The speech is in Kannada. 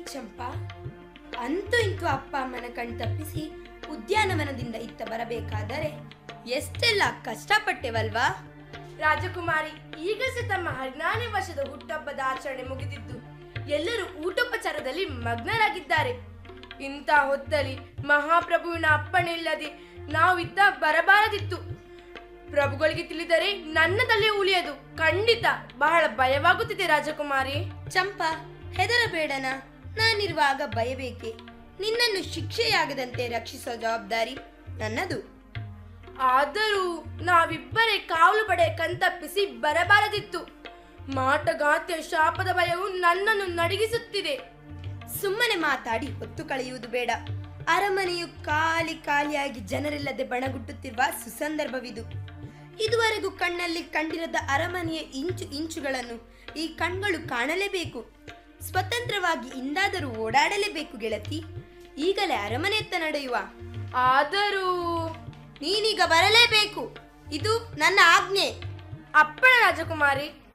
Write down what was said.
ಚಂಪಾ ಅಂತೂ ಇಂತೂ ಅಪ್ಪ ಅಮ್ಮನ ಕಣ್ ತಪ್ಪಿಸಿ ಉದ್ಯಾನವನದಿಂದ ಇತ್ತ ಬರಬೇಕಾದರೆ ಎಷ್ಟೆಲ್ಲ ಕಷ್ಟಪಟ್ಟೆವಲ್ವಾ ರಾಜಕುಮಾರಿ ಈಗಷ್ಟೇ ತಮ್ಮ ಹದಿನಾರನೇ ವರ್ಷದ ಹುಟ್ಟುಹಬ್ಬದ ಆಚರಣೆ ಮುಗಿದಿದ್ದು ಎಲ್ಲರೂ ಊಟೋಪಚಾರದಲ್ಲಿ ಮಗ್ನರಾಗಿದ್ದಾರೆ ಇಂಥ ಹೊತ್ತಲ್ಲಿ ಮಹಾಪ್ರಭುವಿನ ಅಪ್ಪಣೆ ಇಲ್ಲದೆ ನಾವಿದ್ದ ಬರಬಾರದಿತ್ತು ಪ್ರಭುಗಳಿಗೆ ತಿಳಿದರೆ ನನ್ನದಲ್ಲೇ ಉಳಿಯದು ಖಂಡಿತ ಬಹಳ ಭಯವಾಗುತ್ತಿದೆ ರಾಜಕುಮಾರಿ ಚಂಪಾ ಹೆದರಬೇಡನ ನಾನಿರುವಾಗ ಭಯಬೇಕೆ ನಿನ್ನನ್ನು ಶಿಕ್ಷೆಯಾಗದಂತೆ ರಕ್ಷಿಸೋ ಜವಾಬ್ದಾರಿ ನನ್ನದು ಆದರೂ ನಾವಿಬ್ಬರೇ ಕಾವಲು ಪಡೆ ಕಣ್ತಪ್ಪಿಸಿ ಬರಬಾರದಿತ್ತು ಮಾಟಗಾತ್ಯ ಶಾಪದ ಭಯವು ನನ್ನನ್ನು ನಡಗಿಸುತ್ತಿದೆ ಸುಮ್ಮನೆ ಮಾತಾಡಿ ಹೊತ್ತು ಕಳೆಯುವುದು ಬೇಡ ಅರಮನೆಯು ಖಾಲಿ ಖಾಲಿಯಾಗಿ ಜನರಿಲ್ಲದೆ ಬಣಗುಟ್ಟುತ್ತಿರುವ ಸುಸಂದರ್ಭವಿದು ಇದುವರೆಗೂ ಕಣ್ಣಲ್ಲಿ ಕಂಡಿರದ ಅರಮನೆಯ ಇಂಚು ಇಂಚುಗಳನ್ನು ಈ ಕಣ್ಗಳು ಕಾಣಲೇಬೇಕು ಸ್ವತಂತ್ರವಾಗಿ ಇಂದಾದರೂ ಓಡಾಡಲೇಬೇಕು ಗೆಳತಿ ಈಗಲೇ ಅರಮನೆಯತ್ತ ನಡೆಯುವ ಆದರೂ ನೀನೀಗ ಬರಲೇಬೇಕು ಇದು ನನ್ನ ಆಜ್ಞೆ ಅಪ್ಪಣ ರಾಜಕುಮಾರಿ